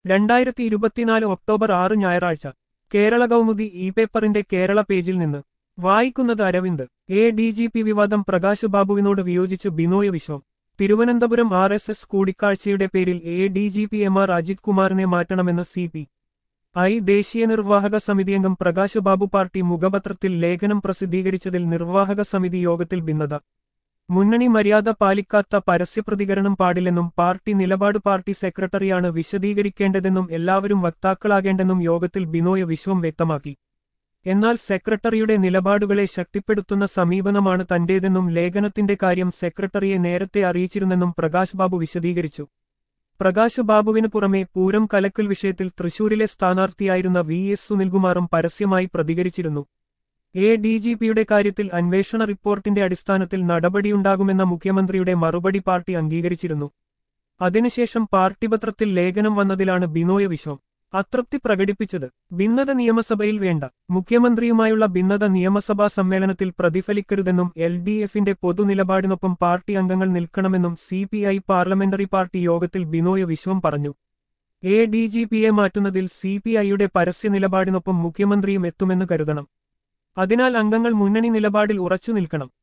രണ്ടായിരത്തി ഇരുപത്തിനാല് ഒക്ടോബർ ആറ് ഞായറാഴ്ച കേരള കൗമുദി ഇ പേപ്പറിന്റെ കേരള പേജിൽ നിന്ന് വായിക്കുന്നത് Aravind A D G P വിവാദം പ്രകാശ് ബാബുവിനോട് വിയോജിച്ച് Binoy Viswam Thiruvananthapuram R S S കൂടിക്കാഴ്ചയുടെ പേരിൽ A D G P M R Ajith കുമാറിനെ മാറ്റണമെന്ന് സി പി ഐ ദേശീയ നിർവാഹക സമിതി അംഗം പ്രകാശ് ബാബു പാർട്ടി മുഖപത്രത്തിൽ ലേഖനം പ്രസിദ്ധീകരിച്ചതിൽ നിർവാഹക സമിതി യോഗത്തിൽ ഭിന്നത മുന്നണി മര്യാദ പാലിക്കാത്ത പരസ്യപ്രതികരണം പാടില്ലെന്നും പാർട്ടി നിലപാട് പാർട്ടി സെക്രട്ടറിയാണ് വിശദീകരിക്കേണ്ടതെന്നും എല്ലാവരും വക്താക്കളാകേണ്ടെന്നും യോഗത്തിൽ ബിനോയ് വിശ്വം വ്യക്തമാക്കി എന്നാൽ സെക്രട്ടറിയുടെ നിലപാടുകളെ ശക്തിപ്പെടുത്തുന്ന സമീപനമാണ് തന്റേതെന്നും ലേഖനത്തിന്റെ കാര്യം സെക്രട്ടറിയെ നേരത്തെ അറിയിച്ചിരുന്നെന്നും പ്രകാശ് ബാബു വിശദീകരിച്ചു പ്രകാശ് ബാബുവിന് പുറമെ പൂരം കലക്കൽ വിഷയത്തിൽ തൃശൂരിലെ സ്ഥാനാർത്ഥിയായിരുന്ന വി എസ് സുനിൽകുമാറും പരസ്യമായി പ്രതികരിച്ചിരുന്നു എ ഡി ജി പിയുടെ കാര്യത്തിൽ അന്വേഷണ റിപ്പോർട്ടിന്റെ അടിസ്ഥാനത്തിൽ നടപടിയുണ്ടാകുമെന്ന മുഖ്യമന്ത്രിയുടെ മറുപടി പാർട്ടി അംഗീകരിച്ചിരുന്നു അതിനുശേഷം പാർട്ടി പത്രത്തിൽ ലേഖനം വന്നതിലാണ് ബിനോയ് വിശ്വം അതൃപ്തി പ്രകടിപ്പിച്ചത് ഭിന്നത നിയമസഭയിൽ വേണ്ട മുഖ്യമന്ത്രിയുമായുള്ള ഭിന്നത നിയമസഭാ സമ്മേളനത്തിൽ പ്രതിഫലിക്കരുതെന്നും എൽ ഡി എഫിന്റെ പൊതുനിലപാടിനൊപ്പം പാർട്ടി അംഗങ്ങൾ നിൽക്കണമെന്നും C P I parliamentary party യോഗത്തിൽ ബിനോയ് വിശ്വം പറഞ്ഞു എ ഡി ജി പിയെ മാറ്റുന്നതിൽ സി പി ഐയുടെ പരസ്യ നിലപാടിനൊപ്പം മുഖ്യമന്ത്രിയും എത്തുമെന്ന് കരുതണം അതിനാൽ അംഗങ്ങൾ മുന്നണി നിലപാടിൽ ഉറച്ചു നിൽക്കണം